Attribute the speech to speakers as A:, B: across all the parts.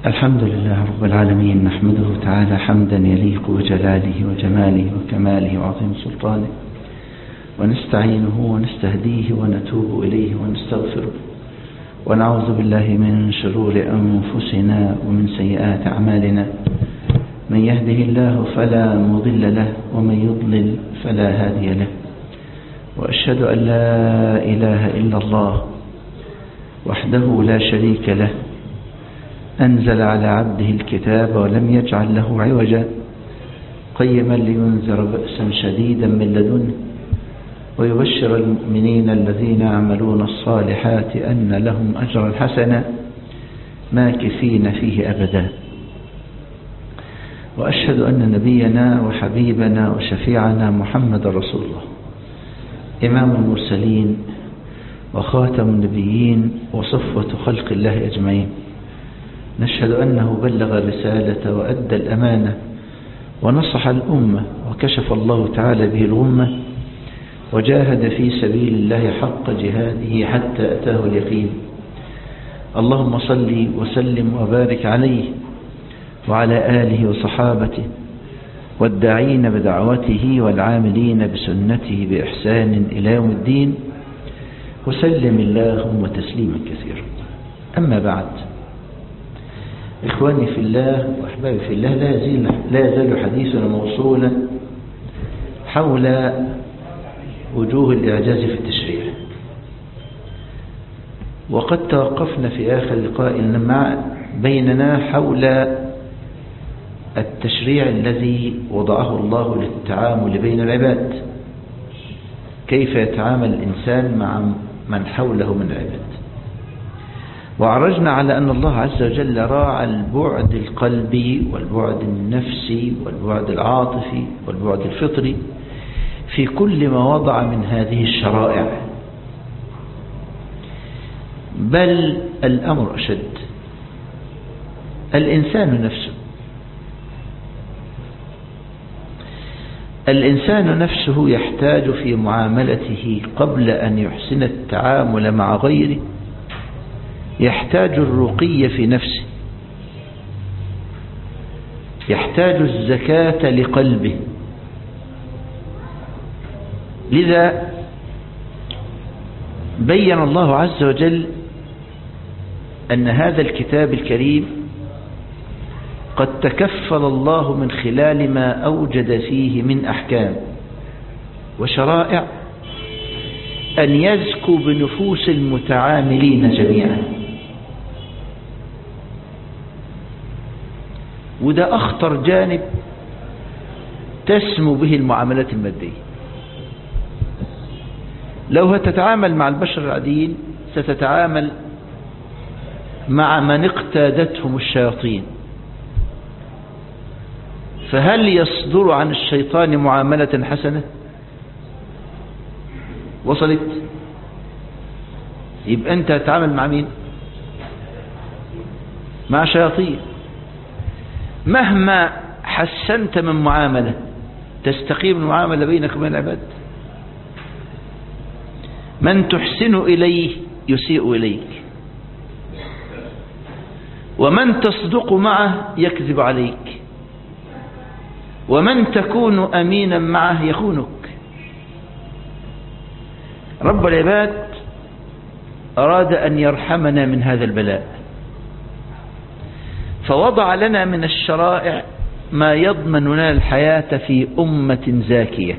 A: الحمد لله رب العالمين نحمده تعالى حمدا يليق بجلاله وجماله وكماله وعظيم سلطانه ونستعينه ونستهديه ونتوب إليه ونستغفره ونعوذ بالله من شرور أنفسنا ومن سيئات أعمالنا من يهده الله فلا مضل له ومن يضلل فلا هادي له وأشهد أن لا إله إلا الله وحده لا شريك له أنزل على عبده الكتاب ولم يجعل له عوجا قيما لينذر بأسا شديدا من لدنه ويبشر المؤمنين الذين يعملون الصالحات أن لهم أجرا حسنا ماكثين فيه أبدا وأشهد أن نبينا وحبيبنا وشفيعنا محمد رسول الله إمام المرسلين وخاتم النبيين وصفوة خلق الله أجمعين نشهد أنه بلغ الرسالة وأدى الأمانة ونصح الأمة وكشف الله تعالى به الغمة وجاهد في سبيل الله حق جهاده حتى أتاه اليقين اللهم صل وسلم وبارك عليه وعلى آله وصحابته والداعين بدعوته والعاملين بسنته بإحسان إلى يوم الدين وسلم اللهم تسليما كثيرا أما بعد إخواني في الله وأحبابي في الله لا يزال, لا يزال حديثنا موصولا حول وجوه الإعجاز في التشريع وقد توقفنا في آخر لقاء مع بيننا حول التشريع الذي وضعه الله للتعامل بين العباد كيف يتعامل الإنسان مع من حوله من العباد وعرجنا على أن الله عز وجل راعى البعد القلبي والبعد النفسي والبعد العاطفي والبعد الفطري في كل ما وضع من هذه الشرائع بل الأمر أشد الإنسان نفسه الإنسان نفسه يحتاج في معاملته قبل أن يحسن التعامل مع غيره يحتاج الرقي في نفسه يحتاج الزكاة لقلبه لذا بين الله عز وجل أن هذا الكتاب الكريم قد تكفل الله من خلال ما أوجد فيه من أحكام وشرائع أن يزكو بنفوس المتعاملين جميعا وده أخطر جانب تسمو به المعاملات المادية لو هتتعامل مع البشر العاديين ستتعامل مع من اقتادتهم الشياطين فهل يصدر عن الشيطان معاملة حسنة وصلت يبقى انت هتتعامل مع مين مع شياطين مهما حسنت من معاملة تستقيم المعاملة بينك وبين العباد من تحسن إليه يسيء إليك ومن تصدق معه يكذب عليك ومن تكون أمينا معه يخونك رب العباد أراد أن يرحمنا من هذا البلاء فوضع لنا من الشرائع ما يضمن لنا الحياة في أمة زاكية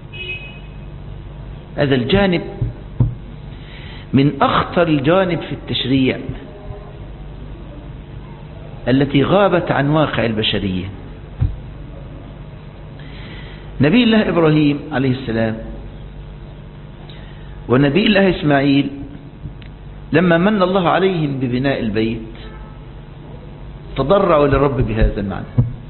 A: هذا الجانب من أخطر الجانب في التشريع التي غابت عن واقع البشرية نبي الله إبراهيم عليه السلام ونبي الله إسماعيل لما من الله عليهم ببناء البيت تضرعوا للرب بهذا المعنى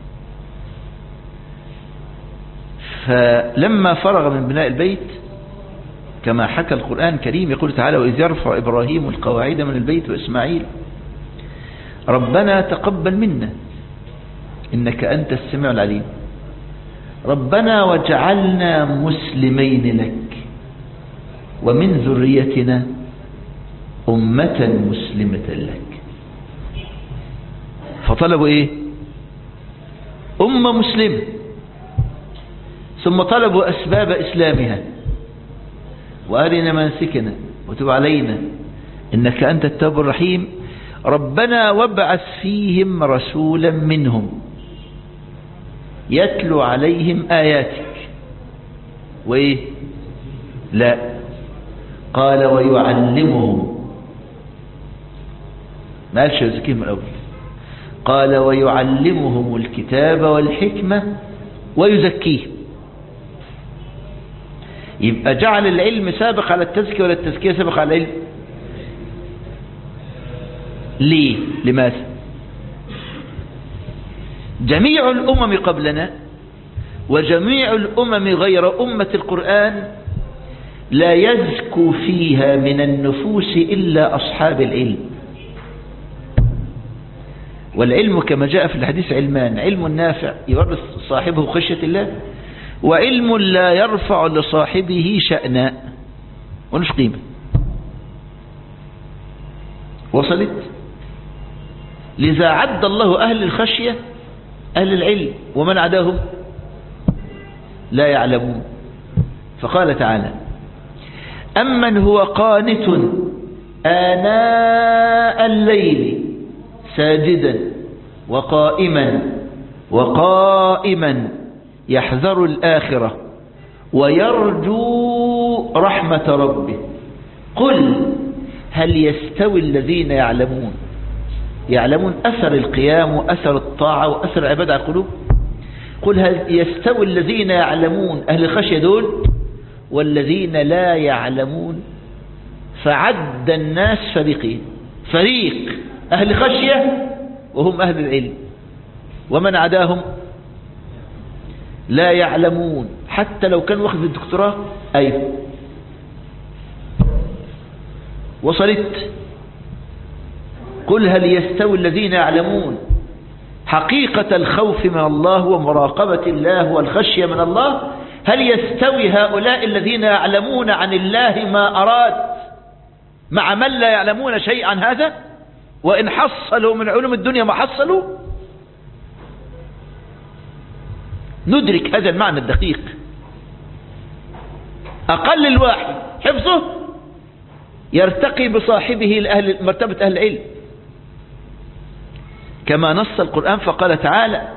A: فلما فرغ من بناء البيت كما حكى القرآن الكريم يقول تعالى وإذ يرفع إبراهيم القواعد من البيت وإسماعيل ربنا تقبل منا إنك أنت السميع العليم ربنا وجعلنا مسلمين لك ومن ذريتنا أمة مسلمة لك فطلبوا ايه أمة مسلمة ثم طلبوا أسباب إسلامها وأرنا منسكنا وتب علينا إنك أنت التواب الرحيم ربنا وابعث فيهم رسولا منهم يتلو عليهم آياتك وإيه لا قال ويعلمهم ما قالش يزكيهم الأول قال ويعلمهم الكتاب والحكمة ويزكيهم يبقى جعل العلم سابق على التزكية ولا التزكية سابق على العلم ليه لماذا جميع الأمم قبلنا وجميع الأمم غير أمة القرآن لا يزكو فيها من النفوس إلا أصحاب العلم والعلم كما جاء في الحديث علمان علم نافع يورث صاحبه خشية الله وعلم لا يرفع لصاحبه شأنا ونش قيمة وصلت لذا عد الله أهل الخشية أهل العلم ومن عداهم لا يعلمون فقال تعالى أمن هو قانت آناء الليل ساجدا وقائما وقائما يحذر الآخرة ويرجو رحمة ربه قل هل يستوي الذين يعلمون يعلمون أثر القيام وأثر الطاعة وأثر العبادة على القلوب قل هل يستوي الذين يعلمون أهل الخشية دول والذين لا يعلمون فعد الناس فريقين فريق أهل خشية وهم أهل العلم ومن عداهم لا يعلمون حتى لو كان واخذ الدكتوراه أيوه وصلت قل هل يستوي الذين يعلمون حقيقة الخوف من الله ومراقبة الله والخشية من الله هل يستوي هؤلاء الذين يعلمون عن الله ما أراد مع من لا يعلمون شيء عن هذا وإن حصلوا من علوم الدنيا ما حصلوا ندرك هذا المعنى الدقيق أقل الواحد حفظه يرتقي بصاحبه لأهل مرتبة أهل العلم كما نص القرآن فقال تعالى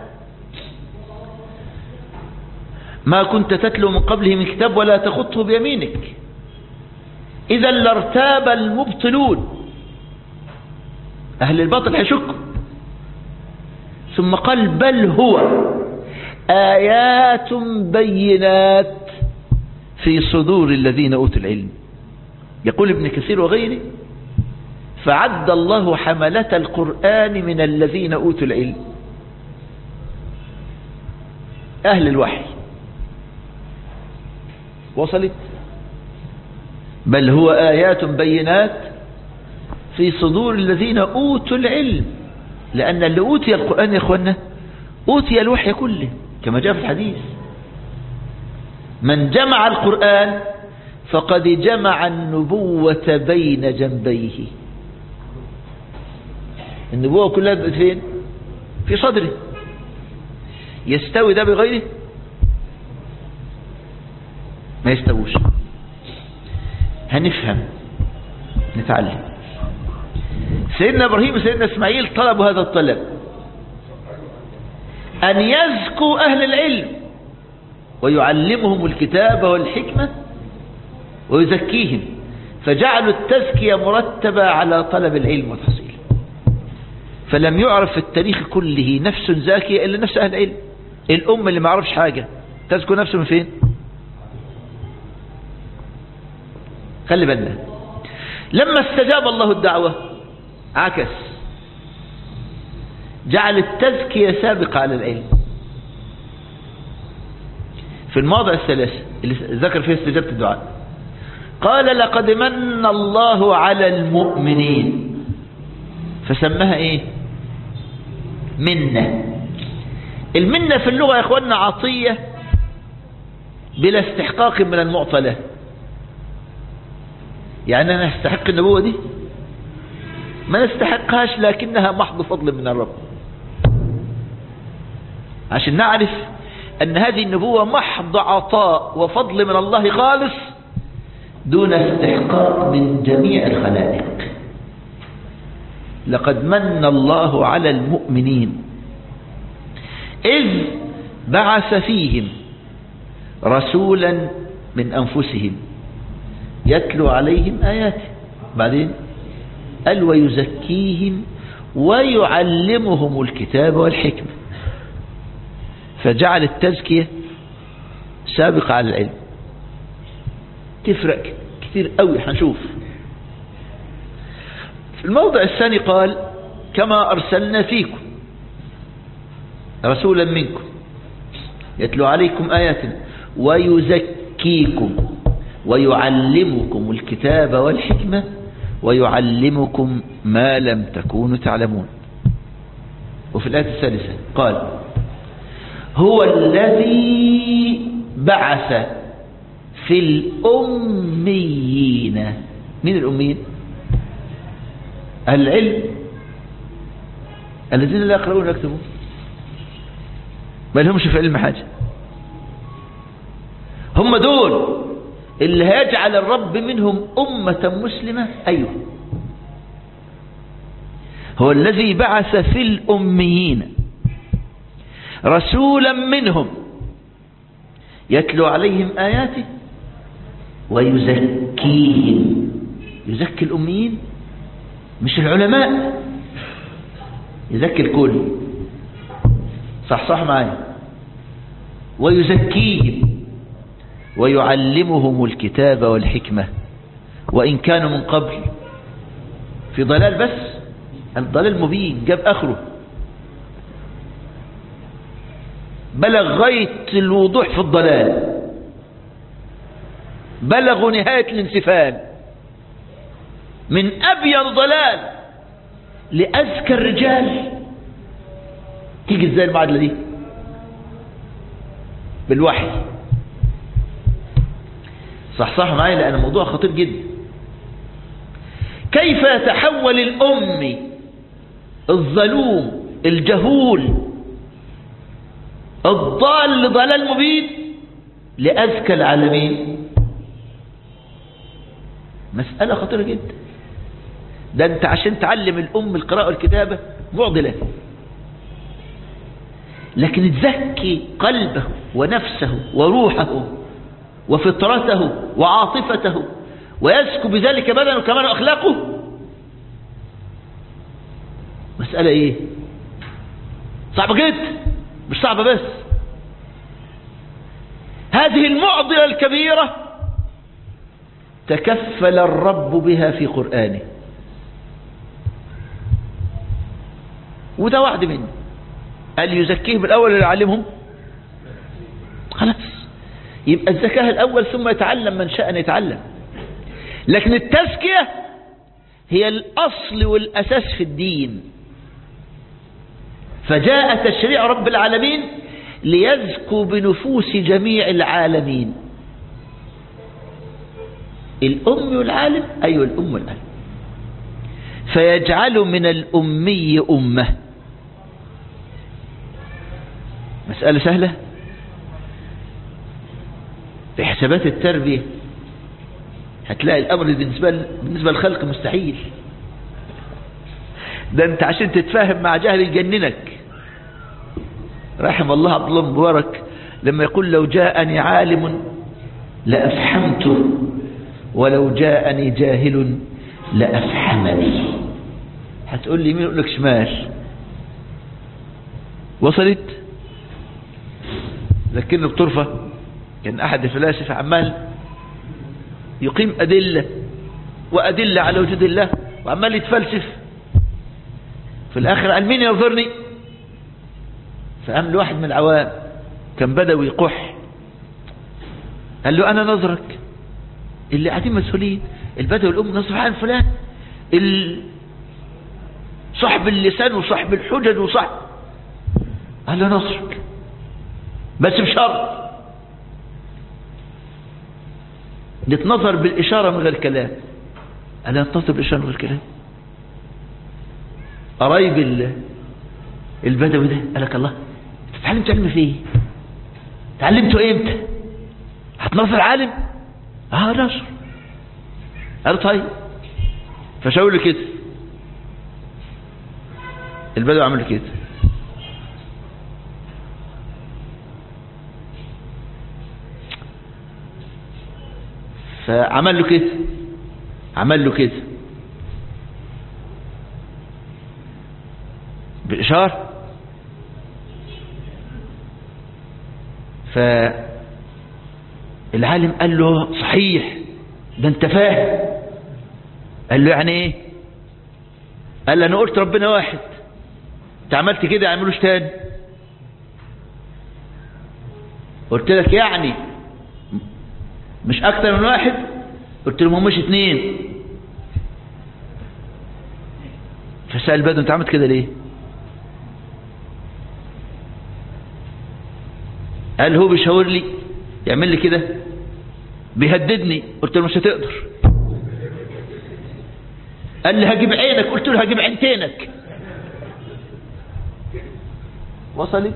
A: ما كنت تتلو من قبله من كتاب ولا تخطه بيمينك إذا لارتاب المبطلون أهل الباطل هيشكوا ثم قال بل هو آيات بينات في صدور الذين أوتوا العلم يقول ابن كثير وغيره فعد الله حملة القرآن من الذين أوتوا العلم أهل الوحي وصلت بل هو آيات بينات في صدور الذين أوتوا العلم لأن اللي أوتي القرآن يا أخوانا أوتي الوحي كله كما جاء في الحديث من جمع القرآن فقد جمع النبوة بين جنبيه النبوة كلها بقت فين في صدره يستوي ده بغيره ما يستووش هنفهم نتعلم سيدنا إبراهيم وسيدنا إسماعيل طلبوا هذا الطلب أن يزكوا أهل العلم ويعلمهم الكتاب والحكمة ويزكيهم فجعلوا التزكية مرتبة على طلب العلم والتحصيل فلم يعرف في التاريخ كله نفس زاكية إلا نفس أهل العلم الأم اللي ما عرفش حاجة تزكو نفسه من فين خلي بالنا لما استجاب الله الدعوة عكس جعل التزكية سابقة على العلم في المواضع الثلاثة اللي ذكر فيها استجابة الدعاء قال لقد من الله على المؤمنين فسماها ايه منة المنة في اللغة يا اخوانا عطية بلا استحقاق من المعطى له يعني انا استحق النبوة دي ما نستحقهاش لكنها محض فضل من الرب
B: عشان نعرف أن هذه النبوة محض عطاء وفضل من الله خالص
A: دون استحقاق من جميع الخلائق
B: لقد من الله على المؤمنين إذ بعث فيهم رسولا من أنفسهم يتلو عليهم آياته بعدين قال ويزكيهم ويعلمهم الكتاب والحكمة فجعل التزكية سابقة على العلم تفرق كثير قوي هنشوف في الموضع الثاني قال كما أرسلنا فيكم رسولا منكم يتلو عليكم آياتنا ويزكيكم ويعلمكم الكتاب والحكمة ويعلمكم ما لم تكونوا تعلمون وفي الآية الثالثة قال هو الذي بعث في الأميين من الأميين العلم الذين لا يقرؤون ويكتبون ما لهمش في علم حاجة هم دول اللي هيجعل الرب منهم أمة مسلمة أيوه هو الذي بعث في الأميين رسولا منهم يتلو عليهم آياته ويزكيهم يزكي الأميين مش العلماء يزكي الكل صح صح معايا ويزكيهم ويعلمهم الكتاب والحكمة وإن كانوا من قبل في ضلال بس الضلال مبين جاب آخره بلغ غاية الوضوح في الضلال بلغوا نهاية الانسفال من أبين ضلال لأذكى الرجال تيجي ازاي المعادلة دي بالوحي صح صح معايا لأن الموضوع خطير جدا كيف يتحول الأمي الظلوم الجهول الضال لضلال مبين لأذكى العالمين مسألة خطيرة جدا ده انت عشان تعلم الأم القراءة والكتابة معضلة لكن تزكي قلبه ونفسه وروحه وفطرته وعاطفته ويزكو بذلك بدنه كمان أخلاقه مسألة ايه صعبة جدا مش صعبة بس هذه المعضلة الكبيرة تكفل الرب بها في قرآنه وده وعد منه قال يزكيهم الأول اللي يعلمهم خلاص يبقى الزكاة الأول ثم يتعلم من شاء أن يتعلم لكن التزكية هي الأصل والأساس في الدين فجاء تشريع رب العالمين ليزكو بنفوس جميع العالمين الأم والعالم أيوة الأم والعالم فيجعل من الأمي أمة مسألة سهلة في حسابات التربية هتلاقي الأمر بالنسبة بالنسبة للخلق مستحيل ده انت عشان تتفاهم مع جهل يجننك رحم الله عبد الله مبارك لما يقول لو جاءني عالم لأفحمته ولو جاءني جاهل لأفحمني هتقول لي مين يقول لك شمال وصلت ذكرني بطرفة كان أحد الفلاسفة عمال يقيم أدلة وأدلة على وجود الله وعمال يتفلسف في الآخر قال مين ينظرني فقام له واحد من العوام كان بدوي قح قال له أنا نظرك اللي قاعدين مسؤولين البدوي الأم نظر عن فلان صاحب اللسان وصاحب الحجج وصاحب قال له نظرك بس بشرط نتنظر بالإشارة من غير كلام أنا نتنظر بالإشارة من غير كلام قرايب البدوي ده قال لك الله اتعلمت علم فيه اتعلمته امتى هتنصر عالم اه نصر قال طيب فشاور لي كده البدو عمل كده فعمل له كده عمل له كده بالإشارة فالعالم قال له صحيح ده انت فاهم قال له يعني ايه قال له انا قلت ربنا واحد انت عملت كده يعملوش تاني قلت لك يعني مش اكتر من واحد قلت له مش اتنين فسأل بدو انت عملت كده ليه قال هو بيشاور لي يعمل لي كده بيهددني قلت له مش هتقدر قال لي هجيب عينك قلت له هجيب عينتينك وصلت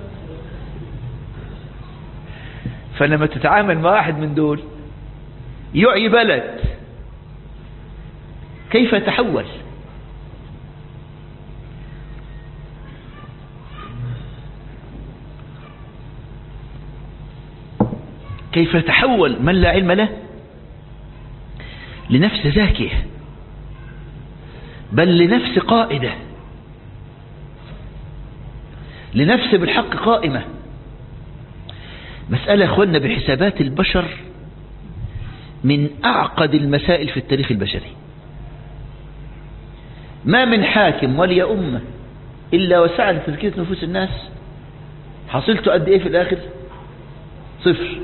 B: فلما تتعامل مع واحد من دول يعي بلد كيف يتحول كيف يتحول من لا علم له لنفس زاكية بل لنفس قائدة لنفس بالحق قائمة مسألة أخوانا بحسابات البشر من أعقد المسائل في التاريخ البشري ما من حاكم ولي أمة إلا وسعى لتزكية نفوس الناس حصلته قد إيه في الآخر صفر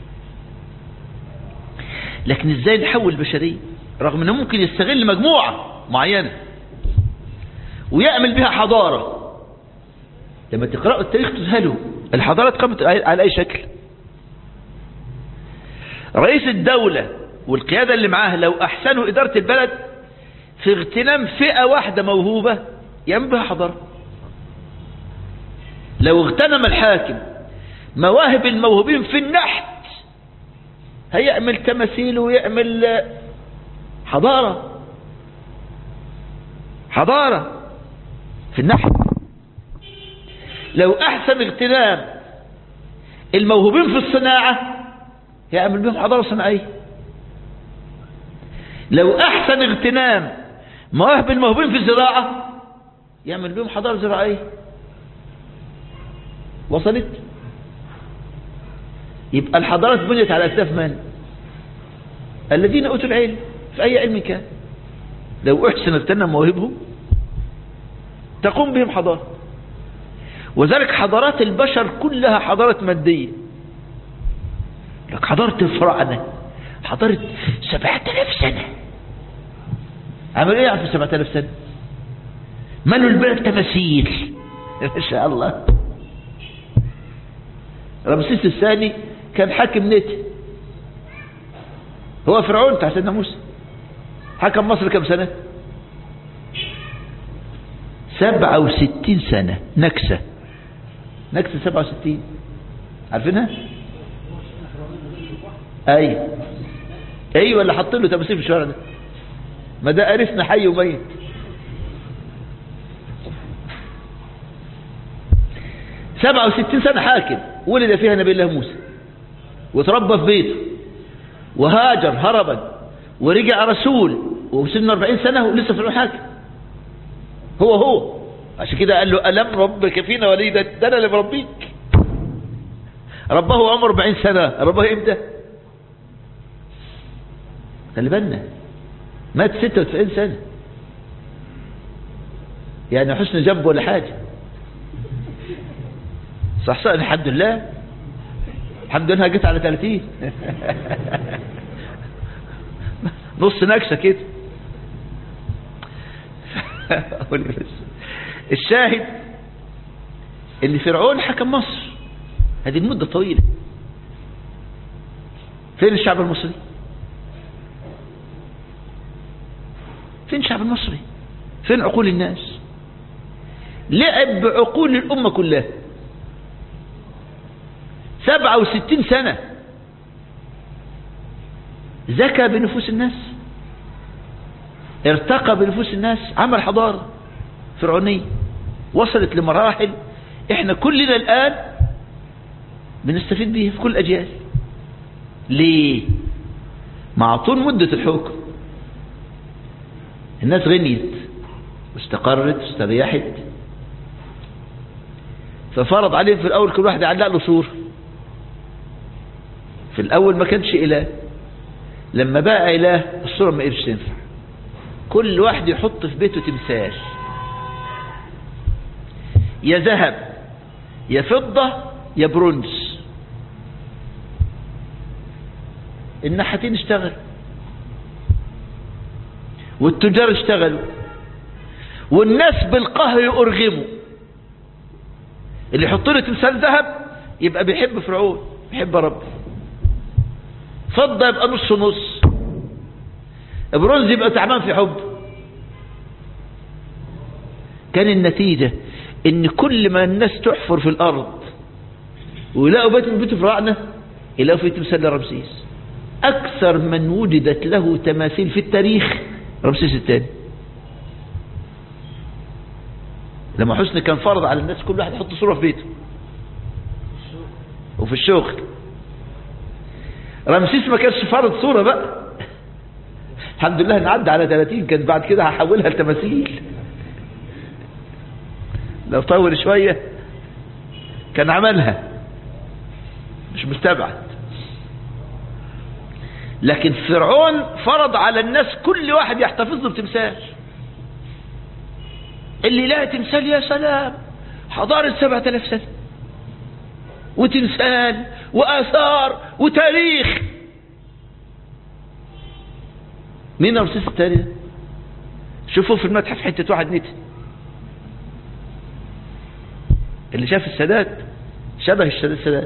B: لكن إزاي نحول البشرية رغم أنه ممكن يستغل مجموعة معينة ويعمل بها حضارة لما تقرأوا التاريخ تذهلوا الحضارات قامت على أي شكل رئيس الدولة والقيادة اللي معاه لو أحسنوا إدارة البلد في اغتنام فئة واحدة موهوبة يعمل بها حضارة لو اغتنم الحاكم مواهب الموهوبين في النحت هيعمل تماثيل ويعمل حضارة حضارة في النحت لو أحسن اغتنام الموهوبين في الصناعة يعمل بهم حضارة صناعية لو أحسن اغتنام مواهب الموهوبين في الزراعة يعمل بهم حضارة زراعية وصلت يبقى الحضارات بنيت على أكتاف من الذين أوتوا العلم في أي علم كان لو أحسن اغتنم مواهبهم تقوم بهم حضارة وذلك حضارات البشر كلها حضارة مادية لك حضارة الفراعنة حضارة سبعة آلاف سنة عملوا ايه في سبعة آلاف سنة مالوا البلد تماثيل ما شاء الله رمسيس الثاني كان حاكم نت هو فرعون بتاع سيدنا موسى حكم مصر كم سنة سبعة وستين سنة نكسة نكسة سبعة وستين عارفينها اي ايوه اللي حاطين له تماثيل في الشوارع ده ما ده عرفنا حي وميت سبعة وستين سنة حاكم ولد فيها نبي الله موسى وتربى في بيته وهاجر هربا ورجع رسول وسن 40 سنة ولسه في حاكم هو هو عشان كده قال له ألم ربك فينا وليدا ده أنا اللي بربيك ربه عمر 40 سنة ربه امتى خلي بالنا مات 96 سنة يعني حسن جنب ولا حاجة صح صح الحمد لله الحمد لله جيت على 30 نص نكسة كده الشاهد ان فرعون حكم مصر هذه المدة طويلة فين الشعب المصري فين الشعب المصري فين عقول الناس لعب بعقول الأمة كلها سبعة وستين سنة زكى بنفوس الناس ارتقى بنفوس الناس عمل حضارة فرعونية وصلت لمراحل احنا كلنا الآن بنستفيد بيها في كل الأجيال ليه مع طول مدة الحكم الناس غنيت واستقرت واستريحت ففرض عليهم في الأول كل واحد يعلق له صورة في الأول ما كانش إله لما بقى إله الصورة ما قدرش تنفع كل واحد يحط في بيته تمثال يا ذهب يا فضة يا برونز النحاتين اشتغلوا والتجار اشتغلوا والناس بالقهر يرغموا اللي يحط له تمثال ذهب يبقى بيحب فرعون بيحب ربه فضة يبقى نص نص برونز يبقى تعبان في حب كان النتيجة ان كل ما الناس تحفر في الارض ويلاقوا بيت من بيت فراعنة يلاقوا في تمثال لرمسيس اكثر من وجدت له تماثيل في التاريخ رمسيس الثاني لما حسني كان فرض على الناس كل واحد يحط صورة في بيته وفي الشغل رمسيس ما كانش فرض صورة بقى الحمد لله ان عدى على 30 كان بعد كده هحولها لتماثيل لو طول شوية كان عملها مش مستبعد لكن فرعون فرض على الناس كل واحد يحتفظ له بتمثال اللي لقى تمثال يا سلام حضارة سبعة آلاف سنة وتمثال وآثار وتاريخ مين رمسيس الثاني ده شوفوا في المتحف حتة واحد نتن اللي شاف السادات شبه السادات السادات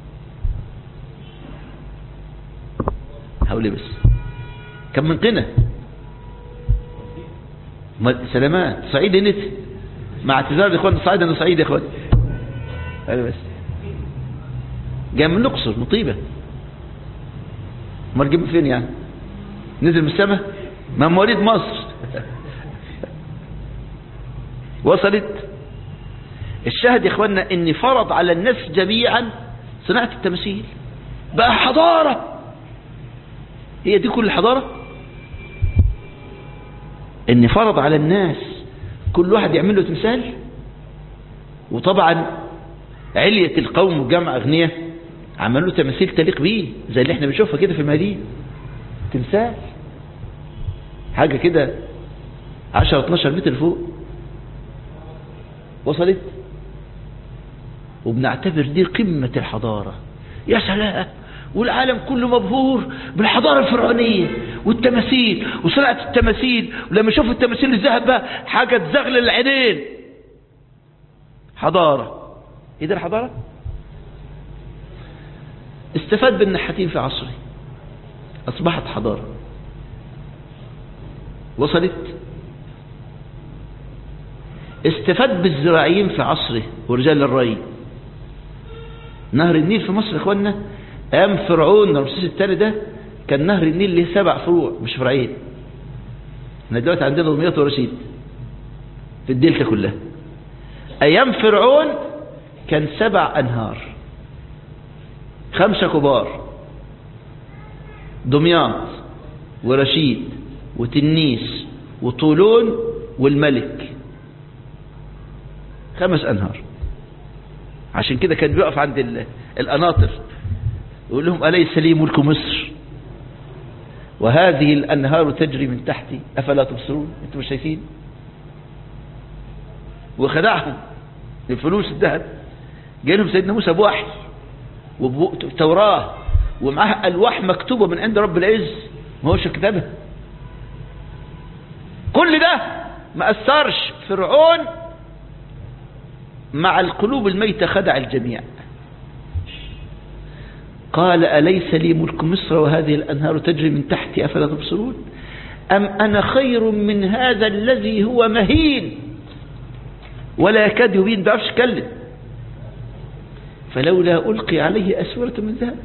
B: حولي بس كم من قنا سلامات صعيد نت مع اعتذار الاخوان صعيد انه صعيد يا اخوان هذا بس جاي من الاقصر مطيبه امال جيب فين يعني نزل من السماء ما مواليد مصر وصلت الشاهد يا اخوانا ان فرض على الناس جميعا صناعة التمثيل بقى حضارة هي دي كل الحضارة ان فرض على الناس كل واحد يعمل له تمثال وطبعا علية القوم وجمع اغنياء عملوا تماثيل تليق بيه زي اللي احنا بنشوفها كده في المدينة تمثال حاجة كده 10 12 متر فوق وصلت وبنعتبر دي قمة الحضارة يا سلام والعالم كله مبهور بالحضارة الفرعونية والتماثيل وصناعة التماثيل ولما يشوفوا التماثيل الذهب بقى حاجة تزغل العينين حضارة ايه ده الحضارة استفاد بالنحاتين في عصره اصبحت حضارة وصلت استفاد بالزراعيين في عصره ورجال الري نهر النيل في مصر يا اخوانا ايام فرعون رمسيس الثاني ده كان نهر النيل له سبع فروع مش فرعين احنا دلوقتي عندنا دمياط ورشيد في الدلتا كلها ايام فرعون كان سبع انهار خمسة كبار دمياط ورشيد وتنيس وطولون والملك خمس انهار عشان كده كان بيقف عند القناطر يقول لهم أليس لي ملك مصر وهذه الأنهار تجري من تحتي أفلا تبصرون أنتم مش شايفين وخدعهم الفلوس الذهب جاي لهم سيدنا موسى بوحي وتوراة ومعها ألواح مكتوبة من عند رب العز ما هوش كتابها كل ده ما أثرش فرعون مع القلوب الميتة خدع الجميع قال أليس لي ملك مصر وهذه الأنهار تجري من تحتي أفلا تبصرون أم أنا خير من هذا الذي هو مهين ولا يكاد يبين بيعرفش يتكلم فلولا ألقي عليه أسورة من ذهب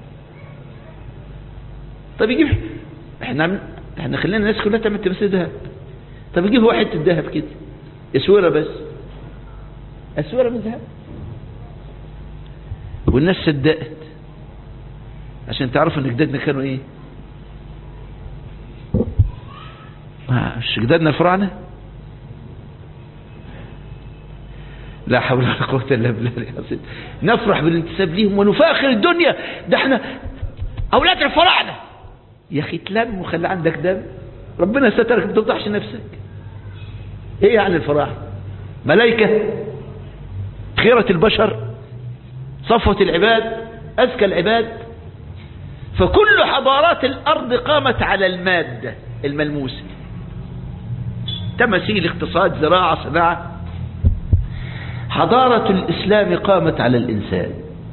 B: طب يجيب احنا عم- احنا خلينا الناس كلها تعمل تمثيل ذهب طب يجيب هو حته ذهب كده اسوره بس اسوره من ذهب والناس صدقت عشان تعرفوا ان جدادنا كانوا ايه ما- مش جدادنا الفراعنه لا حول ولا قوة إلا بالله العظيم نفرح بالانتساب ليهم ونفاخر الدنيا ده احنا أولاد الفراعنة يا أخي تلم وخلي عندك دم ربنا سترك ما تفضحش نفسك ايه يعني الفراعنة ملائكة خيرة البشر صفوة العباد أذكى العباد فكل حضارات الأرض قامت على المادة الملموسة تماثيل اقتصاد زراعة صناعة حضارة الإسلام قامت على الإنسان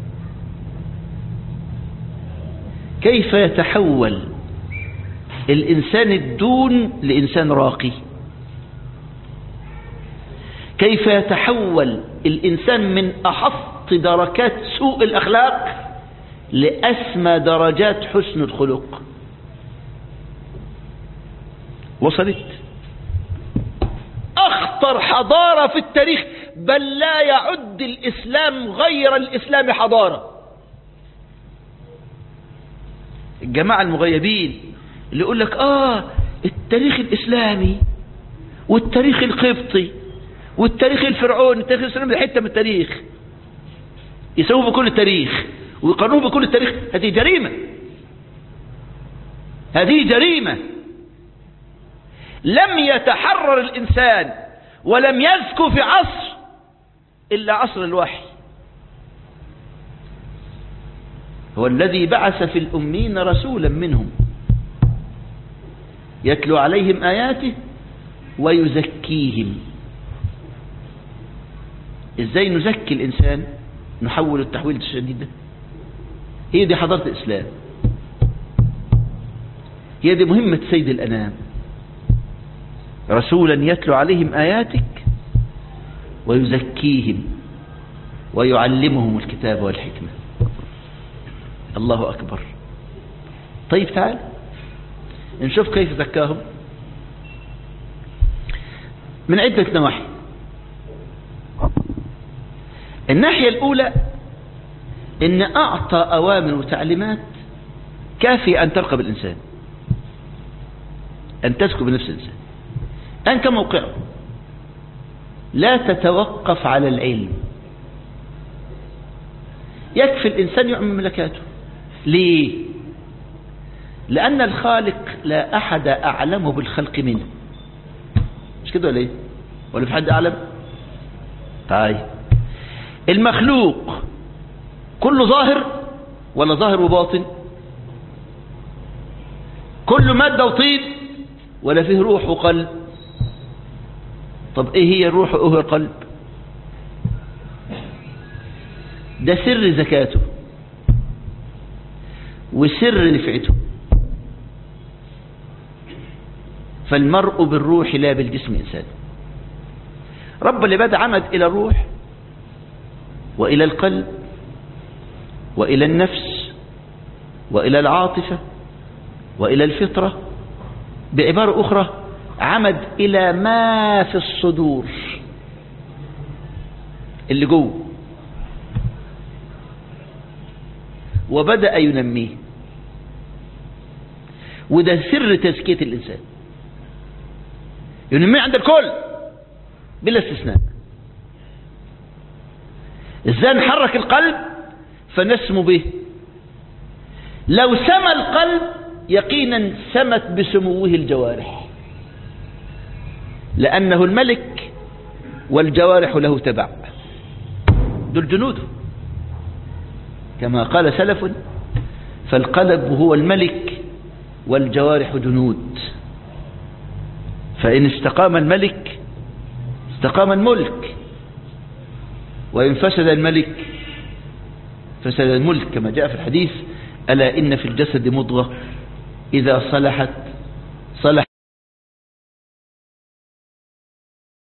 B: كيف يتحول الإنسان الدون لإنسان راقي كيف يتحول الإنسان من أحط دركات سوء الأخلاق لأسمى درجات حسن الخلق وصلت أخطر حضارة في التاريخ بل لا يعد الإسلام غير الإسلام حضارة الجماعة المغيبين اللي يقول لك آه التاريخ الإسلامي والتاريخ القبطي والتاريخ الفرعوني التاريخ الإسلامي ده حتة من التاريخ يسووا بكل التاريخ ويقارنوه بكل التاريخ هذه جريمة هذه جريمة لم يتحرر الإنسان ولم يزكو في عصر إلا عصر الوحي هو الذي بعث في الأمين رسولا منهم يتلو عليهم آياته ويزكيهم ازاي نزكي الإنسان نحول التحويل الشديد ده هي دي حضارة الإسلام هي دي مهمة سيد الأنام رسولا يتلو عليهم آياتك ويزكيهم ويعلمهم الكتاب والحكمة الله أكبر طيب تعال نشوف كيف زكاهم من عدة نواحي الناحية الأولى إن أعطى أوامر وتعليمات كافية أن ترقب الإنسان أن تزكو بنفس الإنسان أنت موقعه لا تتوقف على العلم يكفي الإنسان يعمل ملكاته ليه لأن الخالق لا أحد أعلمه بالخلق منه مش كده ولا إيه ولا في حد أعلم طيب المخلوق كله ظاهر ولا ظاهر وباطن كله مادة وطين ولا فيه روح وقلب طب ايه هي الروح وايه هو القلب ده سر زكاته وسر نفعته فالمرء بالروح لا بالجسم إنسان رب العباد عمد إلى الروح وإلى القلب وإلى النفس وإلى العاطفة وإلى الفطرة بعبارة أخرى عمد إلى ما في الصدور اللي جوه وبدأ ينميه وده سر تزكية الإنسان ينميه عند الكل بلا استثناء ازاي نحرك القلب فنسمو به لو سمى القلب يقينا سمت بسموه الجوارح لأنه الملك والجوارح له تبع دول جنوده كما قال سلف فالقلب هو الملك والجوارح جنود فإن استقام الملك استقام الملك وإن فسد الملك فسد الملك كما جاء في الحديث ألا إن في الجسد مضغة إذا صلحت صلح